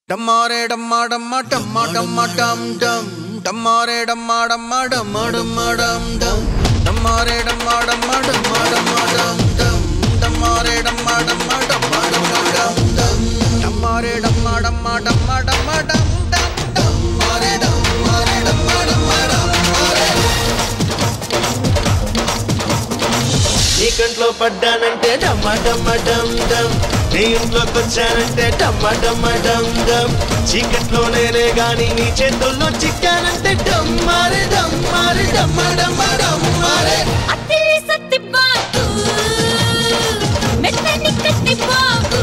డమ్మారే డమ్మా డమ్మా డమ్మా డమ్మా డమ్ డమ్ డమ్మారే డమ్మా డమ్మా డమ్మా డమ్మా డమ్ డమ్ డమ్మారే డమ్మా డమ్మా డమ్మా డమ్మా డమ్ డమ్ డమ్మారే డమ్మా డమ్మా డమ్మా డమ్మా డమ్ డమ్ డమ్మారే డమ్మా డమ్మా డమ్మా డమ్మా డమ్ డమ్ డమ్మారే డమ్మారే డమ్మా డమ్మా డమ్మారే నీ కంట్లో పడ్డానంటే డమ్మ డమ్మ డమ్ డమ్ నీ ఇంట్లోకి వచ్చానంటే డమ్మ డమ్మ డమ్ డమ్ చీకట్లో నేనే గాని నీ చేతుల్లో చిక్కానంటే డమ్మారే డమ్మారే డమ్మ డమ్మ డమ్మారే అతిలి సత్తి బాబు మెత్తని కత్తి బాబు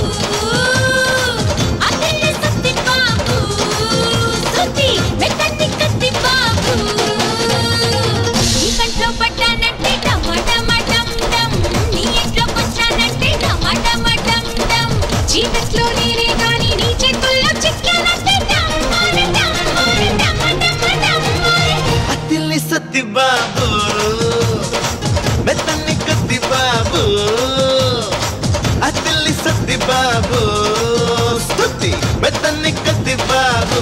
అతిలి సత్తి బాబు సుతి మెత్తని కత్తి బాబు నీ కంట్లో పడ్డానంటే డమ డమ డమ్ డమ్ నీ ఇంట్లోకి వచ్చానంటే డమ డమ డమ్ డమ్ చీకట్లో నేనే గాని నీ చేతుల్లో చిక్కానంటే డమ్మారి డమ్మారి డమ డమ డమ్మారి అతిల్ని సత్తి బాబు మెత్తని కత్తి బాబు అతిల్ని సత్తి బాబు స్తుతి మెత్తని కత్తి బాబు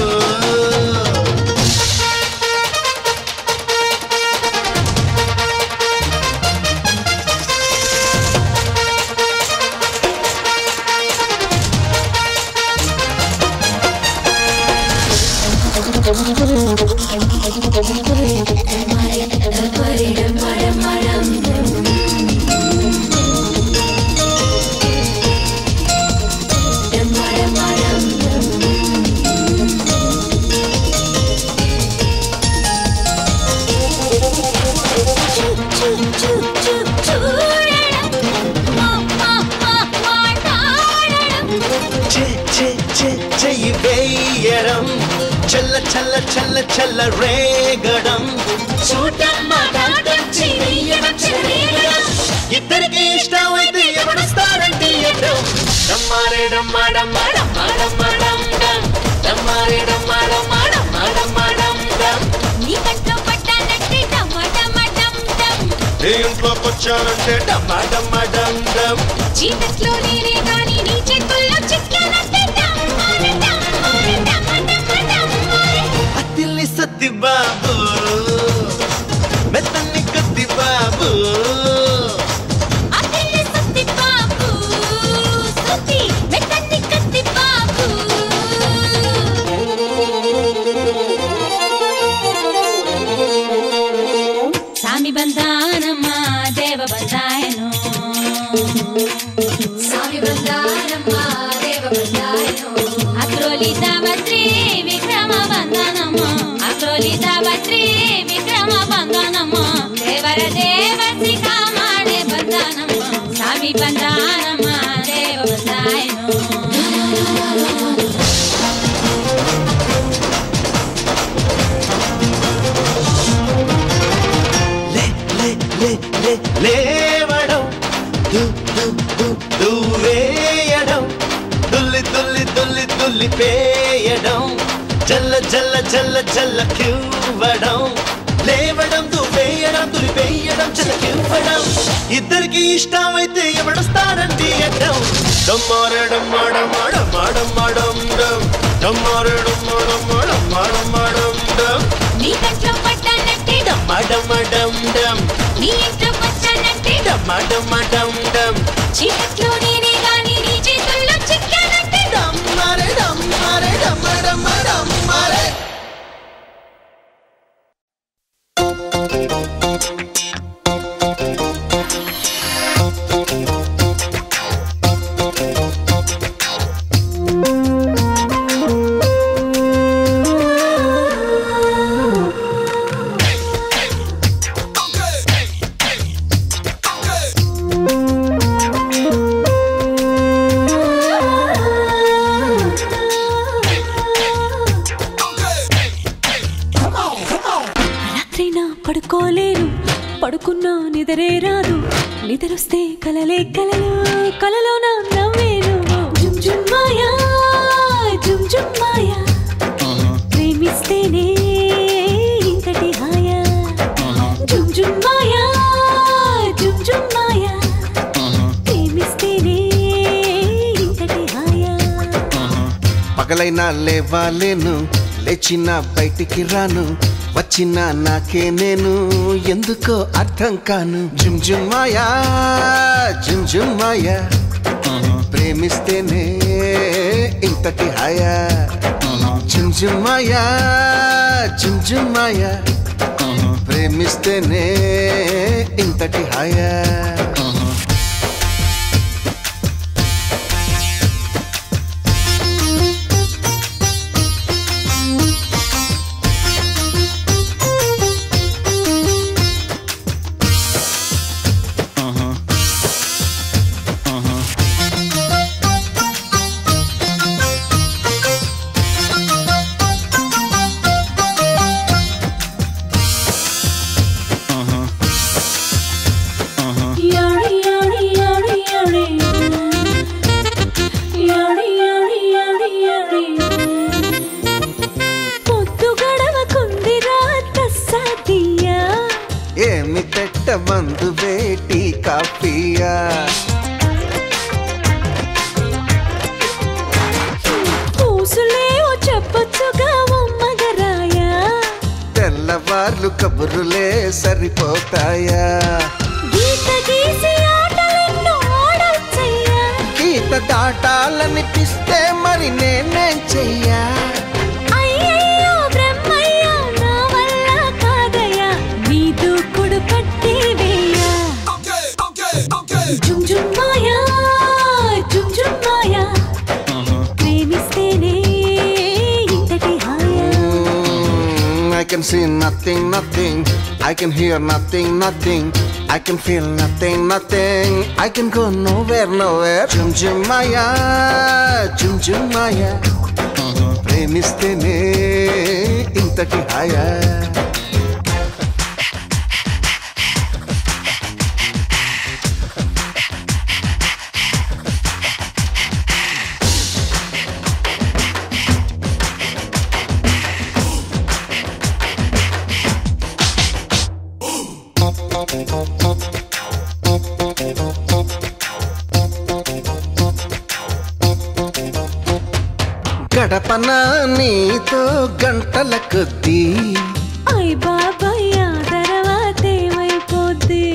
చే చే చే చెయ్యి వేయడం చల్ల చల్ల చల్ల చల్ల రేగడం ఇద్దరికి ఇష్టం అయితే ఎవడొస్తారంటే ఎడ్డం డమ్మారే డమ్మా డమ్మా డమ్మా డమ్మా డమ్ డమ్ డమ్మారే డమ్మా డమ్మా డమ్మా డమ్మా డమ్ డమ్ నీ ఇంట్లోకి వచ్చానంటే డమ్మా డమ్మా డమ్ డమ్ చీకట్లో నేనే గాని నీ చేతుల్లో చిక్కానంటే డమ్మారి డమ్మారి డమ్మ డమ్మ డమ్మారి అతిల్ని సత్తి బాబు మెత్తని కత్తి బాబు అతిలి సత్తి బాబు సుతి మెత్తని కత్తి బాబు సామి బంధానమ్మ దేవ బంధాయను సామి బంధానమ్మ దేవ బంధాయను అక్రోలి సావత్రి విక్రమ బంధనమ్మ అక్రోలి సావత్రి విక్రమ బంధనమ్మ దేవర దేవ శిఖా మాడే బంధనమ్మ సామి బంధానమ్మ దేవ బంధాయను లే లే లే లే లేవడం దు దు దు దూరేయడం దుల్లి దుల్లి దుల్లి దుల్లి పేయడం జల్ల జల్ల జల్ల జల్ల క్యూవడం లేవడం దువ్వేయడం దులిపేయడం జల్ల క్యూవడం ఇద్దరికి ఇష్టమైతే ఎవడొస్తాడండి అడ్డం డమ్మారడం మాడం మాడం మాడం మాడం డమ్ డమ్మారడం మాడం మాడం మాడం మాడం డమ్ నీ కంట్లో పడ్డానంటే డమ్మాడం మాడం డమ్ నీ ఇంట్లో వచ్చానంటే డమ్మాడమ్మాడమ్ చీకట్లో నేనే గాని నీ చేతుల్లో చిక్కానంటే డమ్మారే డమ్మారే డమ్మడమ్మడమ్మారే రాత్రైనా పడుకోలేను పడుకున్నా నిదరే రాదు నిద్రొస్తే కలలే కలలు కలలో నా నవ్వేను జుమ్ జుమ్ మాయా జుమ్ జుమ్ మాయా ప్రేమిస్తేనే ఇంతటి హాయా జుమ్ జుమ్ మాయా జుమ్ జుమ్ మాయా ప్రేమిస్తేనే ఇంతటి హాయా పగలైన పడుకోనైనా లేవాలేను లేచిన బయటికి రాను వచ్చిన నాకే నేను ఎందుకో అర్థం కాను జుమ్ జుమ్ మాయా జుమ్ జుమ్ మాయా ప్రేమిస్తేనే ఇంతటి హాయా జుమ్ జుమ్ మాయా జుమ్ జుమ్ మాయా ప్రేమిస్తేనే ఇంతటి హాయా యాడి యాడి యాడి యాడి యాడి యాడి యాడి యాడి పొద్దు గడవకుందిరా తస్సాదియా ఏమి పెట్ట మందు వేటి కాఫీయా పూసులేవో చెప్పొచ్చుగా ఉమ్మగరాయా తెల్లవార్లు కబురులే సరిపోతాయా గీత గీసి ఆటలెన్నో ఆడొచ్చయ్యా గీత దాటాలనిపిస్తే మరి నేనేం చెయ్యా అయ్యయ్యో బ్రహ్మయ్య నా వల్ల కాదయ్యా నీ దూకుడు పట్టి వేయా జుమ్ జుమ్ మాయా జుమ్ జుమ్ మాయా ప్రేమిస్తేనే ఇంతటి హాయా I can see nothing, nothing. I can hear nothing, nothing. I can feel nothing, nothing. I can go nowhere, nowhere. Jum jum maya, jum jum maya. ప్రేమిస్తేనే ఇంతటి హాయా గడపన నీతో గంటల కొద్దీ అయ్ బాబాయ్ ఆ తర్వాత ఏమైపోద్ది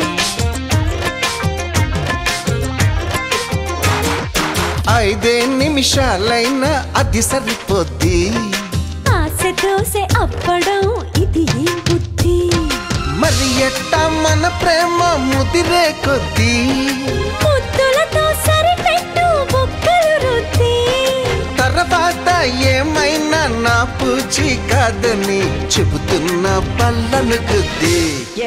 ఐదే నిమిషాలైనా అది సరిపోద్ది ఆశ దోశ అప్పడం ఇది ఏం బుద్ధి మరి ఎట్టా మన ప్రేమ ముదిరే కొద్దీ ముద్దులతో సరిపెట్టు బుక్కలు రుద్ది తర్వాత ఏమైనా నా పూచి కాదని చెబుతున్న పల్లను గుద్ది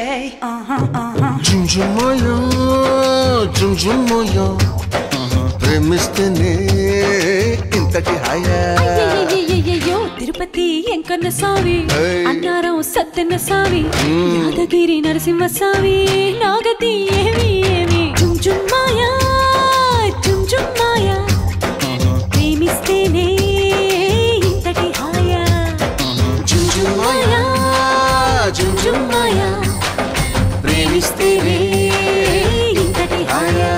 జుంజుమోయో జుంజుమోయో ప్రేమిస్తేనే ఇంతటి హాయా అయ్యయ్యయ్యయ్యయ్యో, తిరుపతి ఎంకన్న స్వామి ఏయ్. అన్నారం సత్యన్న స్వామి మ్మ్. యాదగిరి నరసింహ స్వామి నాగతి ఏమి ఏమి జుమ్ జుమ్ మాయా జుమ్ జుమ్ మాయా ప్రేమిస్తేనే ఇంతటి హాయా జుమ్ జుమ్ మాయా జుమ్ జుమ్ మాయా ప్రేమిస్తేనే ఇంతటి హాయా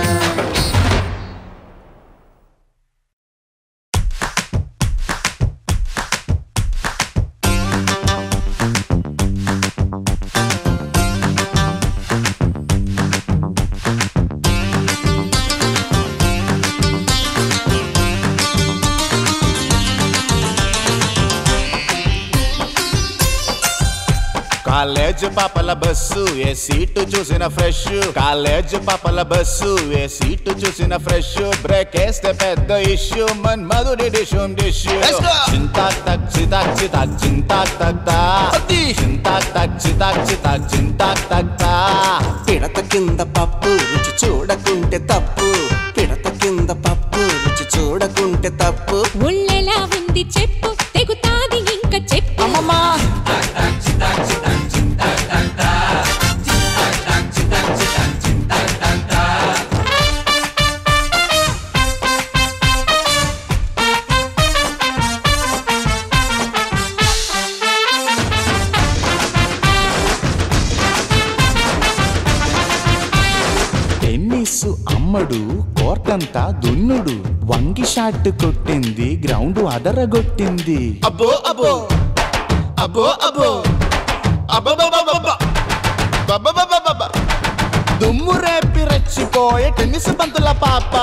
కాలేజ్ పాపల బస్సు ఏ సీటు చూసిన ఫ్రెష్ కాలేజ్ పాపల బస్సు ఏ సీటు చూసిన ఫ్రెష్ బ్రేక్ వేస్తే పెద్ద ఇష్యూ మన్ మధుడి డిషుం డిష్ చింతా తక్ చితాక్ చితాక్ చింతా తక్తా చింతా తక్ చితాక్ చితాక్ చింతా తక్తా పిడత కింద పప్పు రుచి చూడకుంటే తప్పు పిడత కింద పప్పు రుచి చూడకుంటే తప్పు ఒళ్ళెలా ఉంది చెప్పు తెగుతాది ఇంకా చెప్పు టెన్నిస్ అమ్మడు కోర్ట ఊరంతా దున్నుడు వంగి షాట్ కొట్టింది గ్రౌండ్ అదరగొట్టింది అబ్బో అబ్బో అబ్బో అబ్బో అబ్బబ్బబ్బబ్బబ్బ. బబ్బబ్బబ్బబ్బ. దుమ్ము రేపి రెచ్చిపోయే టెన్నిస్ బంతుల పాప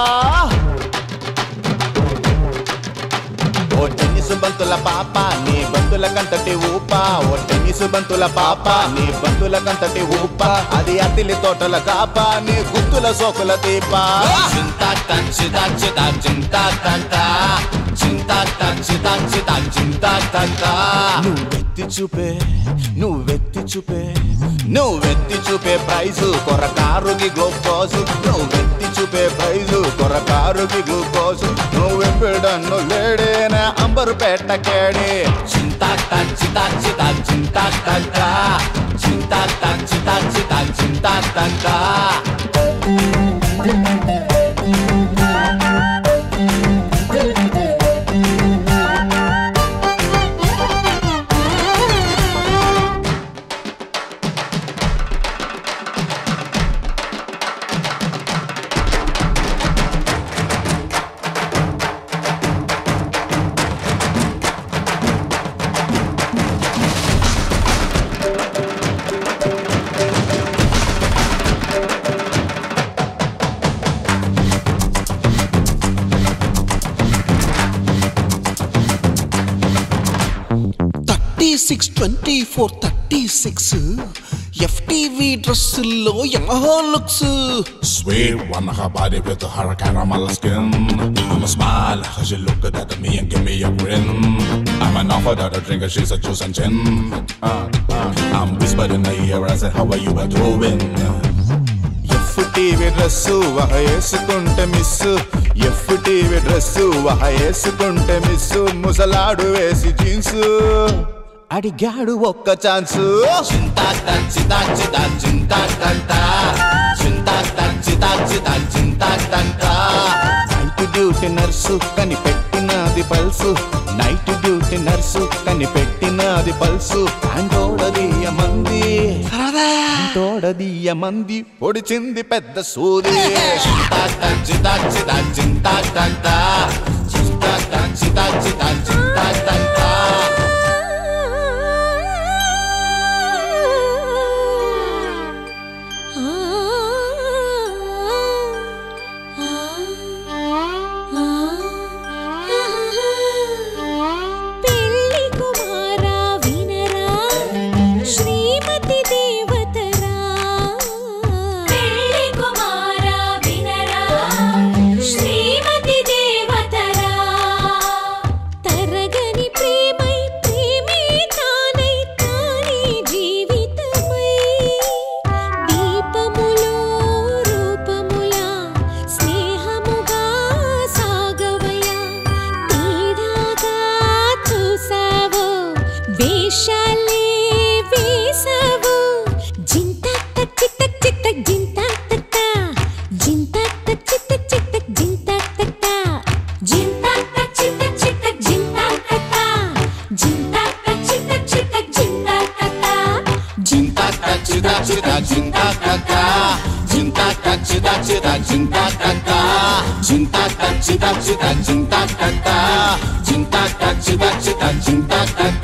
ఓ టెన్నిస్ బంతుల పాప నీ బంతుల కంతటి ఊప ఓ టెన్నిస్ బంతుల పాప నీ బంతుల కంతటి ఊప అది అతిలి తోటల కాప నీ గుత్తుల సోకుల దీప చింత చింత చింత చింత తంత చింత చింత చింత చింత తంత నువ్వెత్తి చూపే నువ్వెత్తి చూపే నువ్వెత్తి చూపే ప్రైజు కొరకారుకి గ్లూకోజు నువ్వెత్తి చూపే ప్రైజు కొరకారుకి గ్లూకోజు నువ్వెంపిడన్ను లేడేనా అంబరు పెట్ట కేడే చింత చింత చింత చింత తంత చింత చింత చింత చింత తంత thirty six twenty four thirty six FTV డ్రెస్సుల్లో యమహో looks Sweet one, her body with her caramel skin. I'ma smile, cause she look good at me and give me a grin. I'm an offer that a drinker, she's a juice and gin. Uh, uh, I'm whispering in the ear, I said, how are you doing? F TV dress వహ వేసుకుంటే miss F TV dress వహ వేసుకుంటే miss ముసలాడు వేసి jeans అడిగాడు ఒక్క chance చింతా చింతా చింతా చింతా తంతా చింతా చింతా చింతా చింతా తంతా నైట్ డ్యూటీ నర్సు కనిపెట్టినది పల్సు నైట్ డ్యూటీ నర్సు కనిపెట్టినది పల్సు అంటోడదీయ మంది తోడదీయ మంది పొడిచింది పెద్ద సూది చింతా చింతా చింతా చింతా తంతా చింతా చింతా చింతా చింతా తంతా పెళ్లి కుమారా వినరా శ్రీమతి దేవతరా పెళ్లి కుమారా వినరా శ్రీమతి దేవతరా తరగని ప్రేమై ప్రేమే తానై తానే జీవితమై దీపములో రూపములా స్నేహముగా సాగవయా తీరాగా చూసావో వేషాలే వేసావో జింతాత చిత్త చిత్త జింతాత జింతాత చిత్త చిత్త జింతాత జింతాత చిత్త చిత్త జింతాత జింతాత చిత్త చిత్త జింతాత చింతా చిదా చిదా చింతా కక్క చింతా చిదా చిదా చింతా కక్క చింతా చిదా చిదా చింతా కక్క చింతా చిదా చిదా చింతా కక్క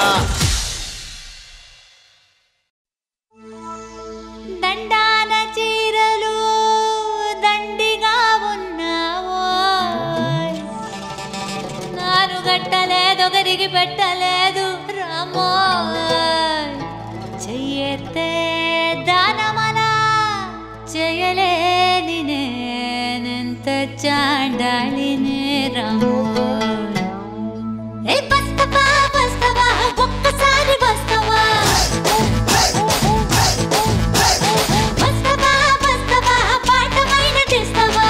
దండాన చీరలు దండిగా ఉన్నావో నాను గట్టలేదు గరిగి పెట్టలేదు రామో చెయ్యెత్తే దానమలా చేయలేని నేనెంత చాండాలినే రామో ఏ వస్తవా వస్తవా ఒక్కసారి వస్తవా వస్తవా వస్తవా పాఠమైన చేస్తవా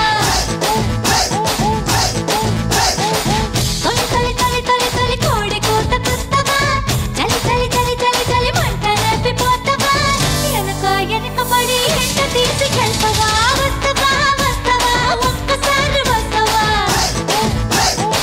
తొలి తొలి తొలి తొలి తొలి కోడి కూత కుస్తవా చలి చలి చలి చలి చలి మంట రేపిపోతవా వెనక వెనక పడి ఎంట తీసుకెళ్తవా వస్తవా వస్తవా ఒక్కసారి వస్తవా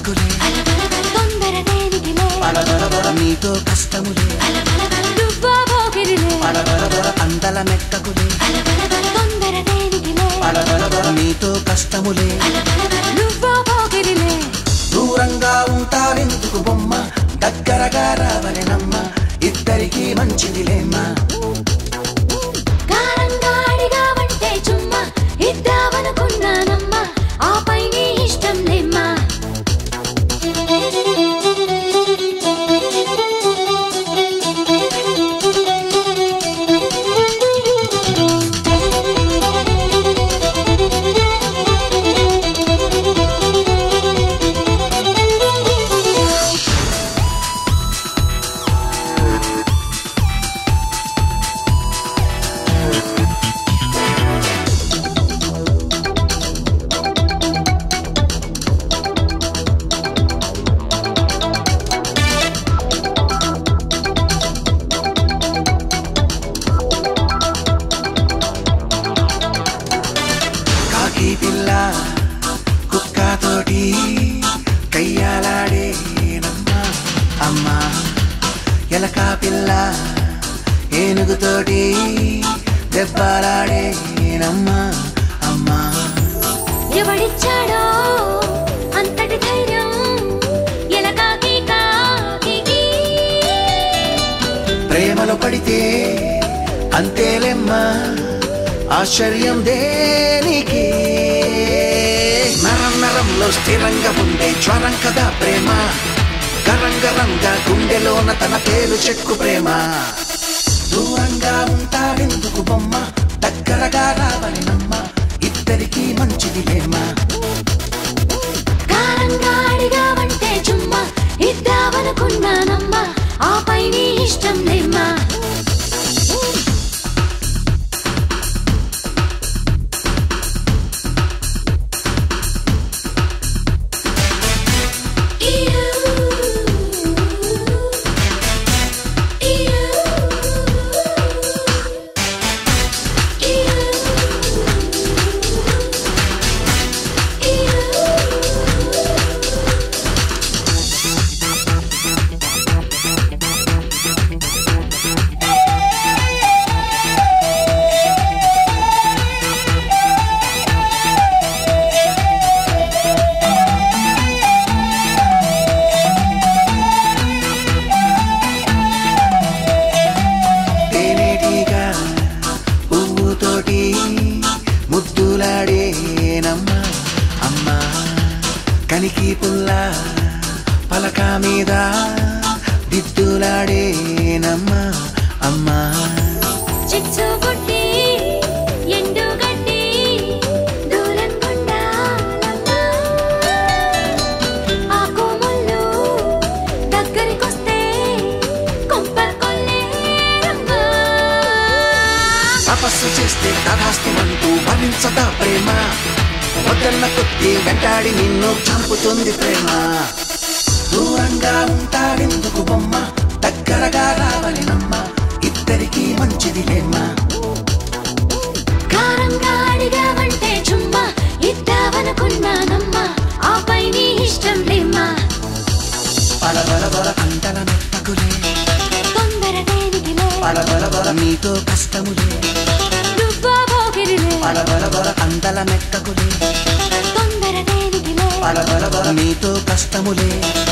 మెక్కకులే తొందర దేనికిలే పడబడబడ నీతో కష్టములే దువ్వా పోకిరిలే పడబడబడ అందల మెక్కకులే తొందర దేనికిలే పడబడబడ నీతో కష్టములే దువ్వా పోకిరిలే దూరంగా ఉంటారెందుకు బొమ్మ దగ్గరగా రావలెనమ్మ ఇద్దరికి మంచిదిలేమ్మా కారంగా అడిగావంటే చుమ్మా ఇద్దామనుకున్నానమ్మా ఆపై నీ ఇష్టం లేమ్మా కాకి పిల్ల కుక్కతోటి కయ్యాలాడేనమ్మా అమ్మా ఎలక పిల్ల ఏనుగుతోటి దెబ్బలాడేనమ్మా అమ్మా ఎవడిచ్చాడో అంతటి ధైర్యం ఎలకాకి కాకి ప్రేమలో పడితే అంతేలేమ్మా ఆశ్చర్యం దేనికి నరం నరంలో స్థిరంగా ఉండే జ్వరం కదా ప్రేమ గరంగరంగా గుండెలోన తన పేరు చెక్కు ప్రేమ దూరంగా ఉంటాడెందుకు బొమ్మ దగ్గరగా రావలెనమ్మ ఇద్దరికి మంచిది లేమ్మా కారంగా అడిగావంటే చుమ్మా ఇద్దామనుకున్నానమ్మా ఆపై నీ ఇష్టం లేమ్మా తేనేటిగా పువ్వుతోటి ముద్దులాడేనమ్మా అమ్మా కనికి పుల్ల పలక మీద దిద్దులాడేనమ్మా అమ్మా చిచ్చు బుట్టి ఎండు గడ్డి దూరం కొండాలమ్మా ఆ కోమల్లో దగ్గరికొస్తే కొంప కొల్లేరమ్మా తపస్సు చేస్తే తదాస్తమంటూ భరించదా ప్రేమ వద్దన్న కొద్ది వెంటాడి నిన్ను చంపుతుంది ప్రేమ దూరంగా ఉంటాడెందుకు బొమ్మ దగ్గరగా రావలెనమ్మ ఇద్దరికి మంచిది లేమ్మా కారంగా అడిగావంటే చుమ్మా ఇద్దామనుకున్నానమ్మా ఆపై నీ ఇష్టం లేమ్మా పలబలబల అంటల మెత్తకులే తొందర దేనికిలే పలబలబల నీతో కష్టములే దువ్వా పోకిరిలే పలబలబల అందల మెక్కకులే తొందర దేనికిలే పలబలబల నీతో కష్టములే